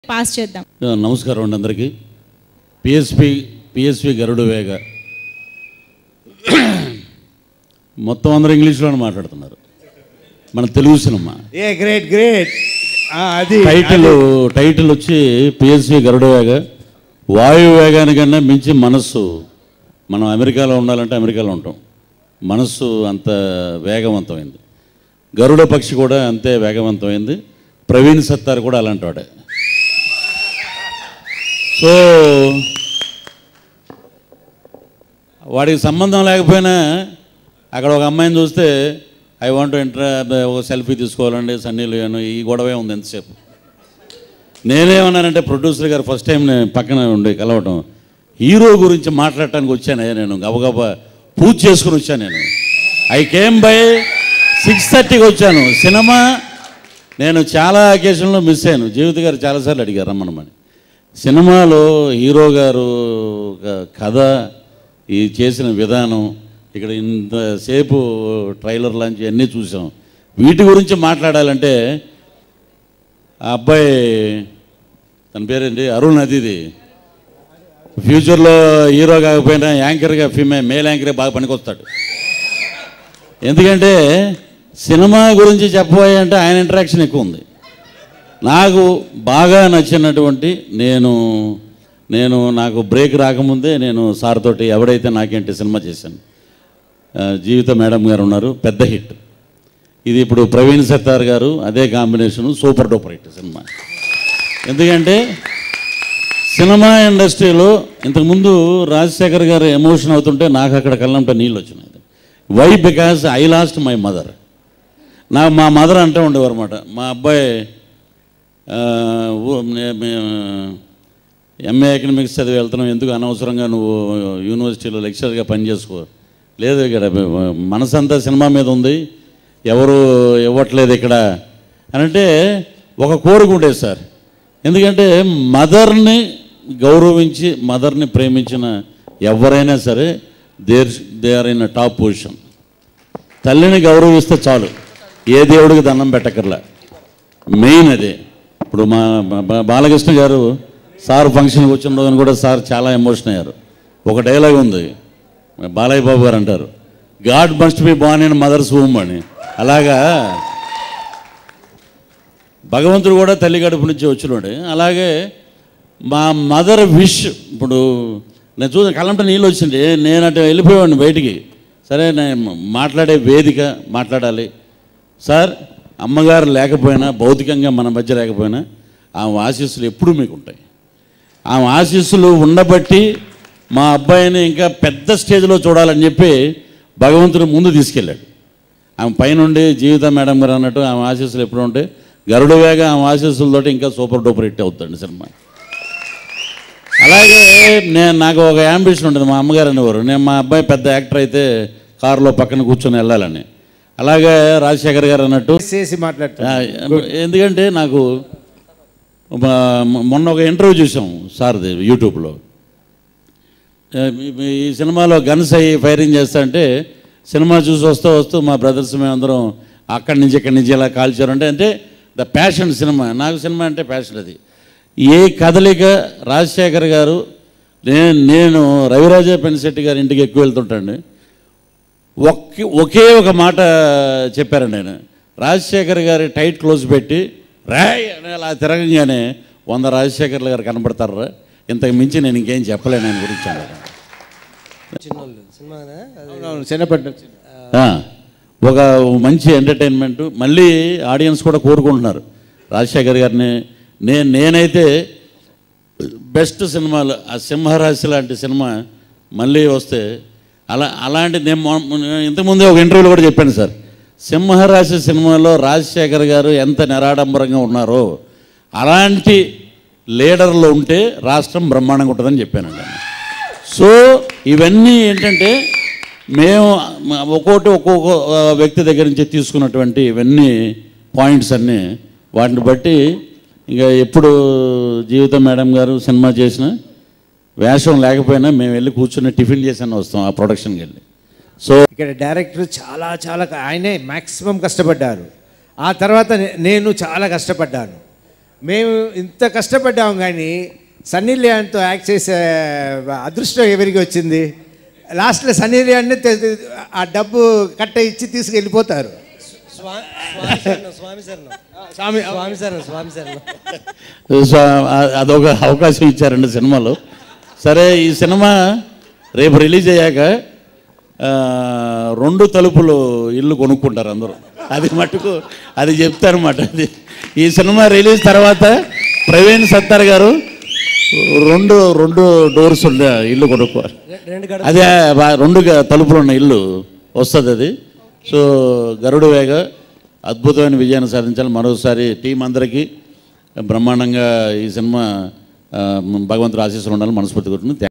Pass చేద్దాం నమస్కారం అండి అందరికీ పిఎస్పి పిఎస్పి గరుడు వేగ మొత్తం అందరూ ఇంగ్లీష్లోనే మాట్లాడుతున్నారు మన Telugu cinema a great great అది టైటిల్ టైటిల్ వచ్చి పిఎస్వి గరుడ వేగ వాయు వేగానికన్నా మించి మనస్సు మనం అమెరికాలో ఉండాలంటే అమెరికాలో ఉంటాం మనస్సు అంత వేగవంతమైంది గరుడ పక్షి కూడా అంతే వేగవంతమైంది ప్రవీణ్ సత్తార్ కూడా అలాంటి వాడే సో వాడికి సంబంధం లేకపోయినా అక్కడ ఒక అమ్మాయిని చూస్తే ఐ వాంట్ ఎంటర్ ఒక సెల్ఫీ తీసుకోవాలండి సన్నీ లియోన్ ఈ గొడవే ఉంది ఎంతసేపు నేనేమన్నానంటే ప్రొడ్యూసర్ గారు ఫస్ట్ టైం నేను పక్కన ఉండి కలవటం హీరో గురించి మాట్లాడటానికి వచ్చాను నేను గబగబా పూజ చేసుకుని వచ్చాను నేను ఐ కేమ్ బై సిక్స్ థర్టీకి వచ్చాను సినిమా నేను చాలా అకేషన్లో మిస్ అయ్యాను జీవిత గారు చాలాసార్లు అడిగారు రమ్మనమని సినిమాలో హీరో గారు ఒక కథ ఈ చేసిన విధానం ఇక్కడ ఇంతసేపు ట్రైలర్ లాంచ్ అన్నీ చూసాం వీటి గురించి మాట్లాడాలంటే ఆ అబ్బాయి తన పేరేంటి అరుణ్ అదిది ఫ్యూచర్లో హీరో కాకపోయినా యాంకర్గా ఫీమే మేల్ యాంకరే బాగా పనికొస్తాడు ఎందుకంటే సినిమా గురించి చెప్పబోయే అంటే ఆయన ఇంటరాక్షన్ ఎక్కువ ఉంది నాకు బాగా నచ్చినటువంటి నేను నేను నాకు బ్రేక్ రాకముందే నేను సార్ తోటి ఎవడైతే నాకేంటి సినిమా చేశాను ఆ, జీవిత మేడం గారు ఉన్నారు పెద్ద హిట్ ఇది ఇప్పుడు ప్రవీణ్ సత్తార్ గారు అదే combination super duper hit cinema ఎందుకంటే సినిమా ఇండస్ట్రీలో ఇంతకుముందు రాజశేఖర్ గారు ఎమోషన్ అవుతుంటే నాకు అక్కడ కళ్ళంట నీళ్ళు వచ్చినాయి why because I lost my mother నా మా మదర్ అంటూ ఉండేవారు అనమాట మా అబ్బాయి ఆ, ఊ- నే- మే- ఎంఏ ఎకనామిక్స్ చదివి వెళ్తున్నావు ఎందుకు అనవసరంగా నువ్వు యూనివర్సిటీలో లెక్చరర్గా పనిచేసుకో లేదు ఇక్కడ మనసంతా సినిమా మీద ఉంది ఎవరు ఇవ్వట్లేదు ఇక్కడ అని అంటే ఒక కోరిక ఉండేది సార్ ఎందుకంటే మదర్ని గౌరవించి మదర్ని ప్రేమించిన ఎవరైనా సరే there they are in top position తల్లిని గౌరవిస్తే చాలు ఏ దేవుడికి దండం పెట్టకర్లా మెయిన్ అదే ఇప్పుడు మా మా- మా బాలకృష్ణ గారు సార్ ఫంక్షన్కి వచ్చిన రోజున కూడా సార్ చాలా ఎమోషన్ అయ్యారు ఒక డైలాగ్ ఉంది బాలయ్య బాబు గారు అంటారు God must be born in mother's home అని అలాగా భగవంతుడు కూడా తల్లి గడుపు నుంచి వచ్చినాడు అలాగే మా మదర్ విష్ ఇప్పుడు నేను చూసిన కళ్ళంట నీళ్ళు వచ్చింది నేను అటు వెళ్ళిపోయేవాడిని బయటికి సరే నేను మాట్లాడే వేదిక మాట్లాడాలి సార్ అమ్మగారు లేకపోయినా భౌతికంగా మన మధ్య లేకపోయినా ఆమె ఆశీస్సులు ఎప్పుడూ మీకు ఉంటాయి ఆమె ఆశీస్సులు ఉండబట్టి మా అబ్బాయిని ఇంకా పెద్ద స్టేజ్లో చూడాలని చెప్పి భగవంతుడు ముందు తీసుకెళ్ళాడు ఆమె పైనుండి జీవిత మేడం గారు అన్నట్టు ఆమె ఆశీస్సులు ఎప్పుడు ఉంటాయి గరుడు వేగ ఆమె ఆశీస్సులతోటి ఇంకా సూపర్ డూపర్ హిట్ అవుతుంది సినిమా అలాగే నేను నాకు ఒక యాంబిషన్ ఉంటుంది మా అమ్మగారు అనేవారు నేను మా అబ్బాయి పెద్ద యాక్టర్ అయితే కారులో పక్కన కూర్చొని వెళ్ళాలని అలాగే రాజశేఖర్ గారు అన్నట్టు చేసి మాట్లాడుతా ఆ, ఎందుకంటే నాకు మా- మొన్న ఒక ఇంటర్వ్యూ చూసాం సార్ది యూట్యూబ్లో ఆ, ఈ- ఈ సినిమాలో గన్స్ అయ్యి ఫైరింగ్ చేస్తా అంటే సినిమా చూసి వస్తూ వస్తూ మా బ్రదర్స్ మేమందరం అక్కడి నుంచి ఇక్కడి నుంచి ఇలా కాల్చారంటే అంటే ద ప్యాషన్ సినిమా నాకు సినిమా అంటే ప్యాషన్ అది ఏ కదలిక రాజశేఖర్ గారు నేను నేను రవిరాజ పెన్శెట్టి గారి ఇంటికి ఎక్కువ వెళ్తుంటాండి ఒకే ఒకే ఒక మాట చెప్పారండి నేను రాజశేఖర్ గారి టైట్ క్లోజ్ పెట్టి రాయ్ అని అలా తిరగంగానే వంద రాజశేఖర్ల గారు కనబడతారా ఇంతకు మించి నేను ఇంకేం చెప్పలేను ఆయన గురించి అన్నారు. అవునవును చిన్నప్పటి నుంచి ఆ, ఒక మంచి ఎంటర్టైన్మెంట్ మళ్ళీ ఆడియన్స్ కూడా కోరుకుంటున్నారు రాజశేఖర్ గారిని నేను నేనైతే బెస్ట్ సినిమాలు ఆ సింహరాశి లాంటి సినిమా మళ్ళీ వస్తే అలా అలాంటి నేను మొ- మొ- ఇంతకుముందే ఒక ఇంటర్వ్యూలో కూడా చెప్పాను సార్ సింహరాశి సినిమాలో రాజశేఖర్ గారు ఎంత నిరాడంబరంగా ఉన్నారో అలాంటి లీడర్లు ఉంటే రాష్ట్రం బ్రహ్మాండంగా ఉంటుందని చెప్పానండి సో ఇవన్నీ ఏంటంటే మేము ఒక్కోటి ఒక్కొక్క ఆ, వ్యక్తి దగ్గర నుంచి తీసుకున్నటువంటి ఇవన్నీ పాయింట్స్ అన్నీ వాటిని బట్టి ఇంకా ఎప్పుడు జీవిత మేడం గారు సినిమా చేసిన వేషం లేకపోయినా మేము వెళ్ళి కూర్చొని టిఫిన్ చేసాను వస్తాం ఆ ప్రొడక్షన్కి వెళ్ళి సో ఇక్కడ డైరెక్టర్ చాలా చాలా క- ఆయనే మ్యాక్సిమం కష్టపడ్డారు ఆ తర్వాత నే- నేను చాలా కష్టపడ్డాను మేము ఇంత కష్టపడ్డాము కానీ సన్నీ లియాన్తో యాక్ట్ చేసే అదృష్టం ఎవరికి వచ్చింది లాస్ట్లో సన్నీ లియాన్ని తె- తె- ఆ డబ్బు కట్ట ఇచ్చి తీసుకెళ్ళిపోతారు స్వా- స్వామి శరణం స్వామి శరణం స్వామి స్వామి శరణం స్వామి శరణం సో ఆ- అదొక అవకాశం ఇచ్చారండి సినిమాలో సరే ఈ సినిమా రేపు రిలీజ్ అయ్యాక ఆ, రెండు తలుపులు ఇల్లు కొనుక్కుంటారు అందరూ అది మటుకు అది చెప్తారన్నమాట అది ఈ సినిమా రిలీజ్ తర్వాత ప్రవీణ్ సత్తార్ గారు రెండు రెండు డోర్స్ ఉన్న ఇల్లు కొనుక్కోవాలి రెండు గడ అదే బా- రెండు గ- తలుపులు ఉన్న ఇల్లు వస్తుంది అది సో గరుడు వేగ అద్భుతమైన విజయాన్ని సాధించాలి మరోసారి టీం అందరికీ బ్రహ్మాండంగా ఈ సినిమా ఆ, భగవంతుడు ఆశీస్సులు ఉండాలని మనస్ఫూర్తి కోరుతున్నాను